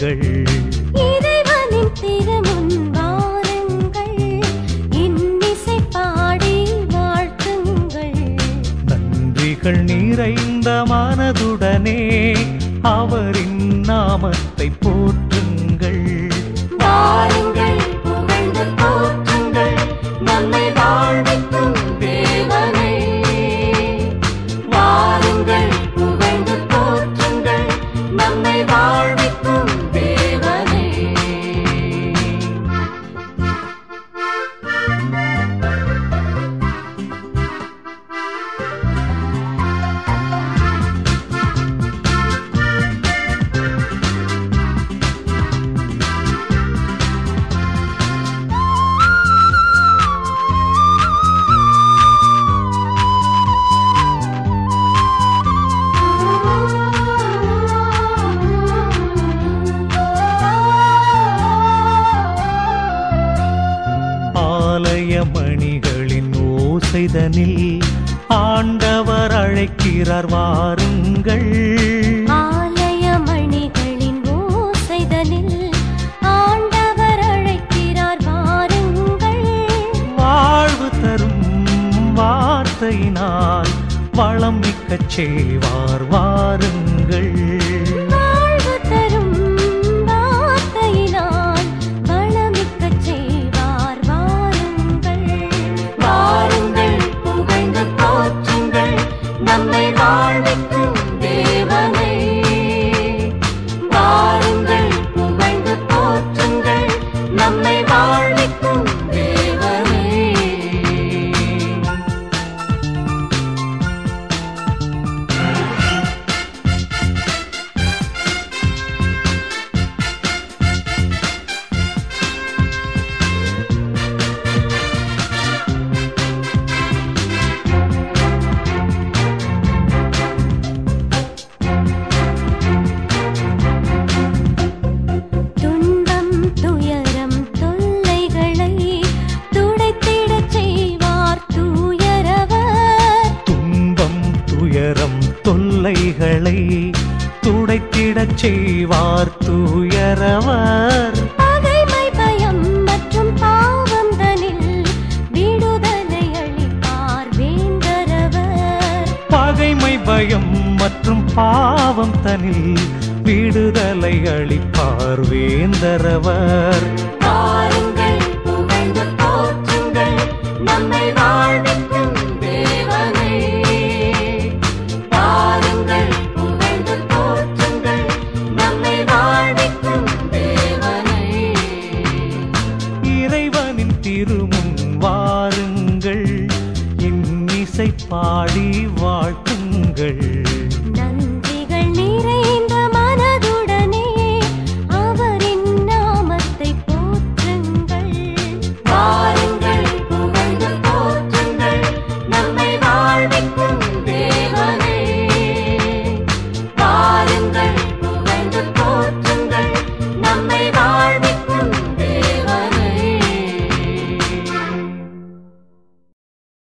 வாருங்கள் இறைவனின் திருமுன் வாருங்கள் இன்னிசை பாடி வாழ்த்துங்கள் நன்றிகள் நிறைந்த மனதுடனே அவரின் நாமத்தை போற்றுங்கள் வாருங்கள் புகழ்ந்து போற்றுங்கள் நம்மை வாழ்விக்கும் தேவனை வாருங்கள் புகழ்ந்து போற்றுங்கள் நம்மை வாழ்விக்கும் தேவனை ஆலய மணிகளின் ஓசைதனில் ஆண்டவர் அழைக்கிறார் வாருங்கள் ஆலய மணிகளின் ஓசைதனில் ஆண்டவர் அழைக்கிறார் வாருங்கள் வாழ்வு தரும் வார்த்தையினால் வளம் மிக்கச் செய்வார் வாருங்கள் வாழ்வு தரும் வார்த்தையினால் வளமிக்கச் செய்வார் வாருங்கள் வாருங்கள் புகழ்ந்து போற்றுங்கள் நம்மை வாழ்விக்கும் தேவனை வாருங்கள் புகழ்ந்து போற்றுங்கள் நம்மை வாழ்விக்கும் தேவனை துன்பம் துயரம் தொல்லைகளை துடைத்திடச் செய்வார் தூயரவர் துன்பம் துயரம் தொல்லைகளை துடைத்திடச் செய்வார் தூயரவர் பகைமை பயம் மற்றும் பாவம் தனில் விடுதலை அளிப்பார் வேந்தரவர் பகைமை பயம் மற்றும் பாவம் தனில் விடுதலை அளிப்பார் வேந்தரவர் வாருங்கள்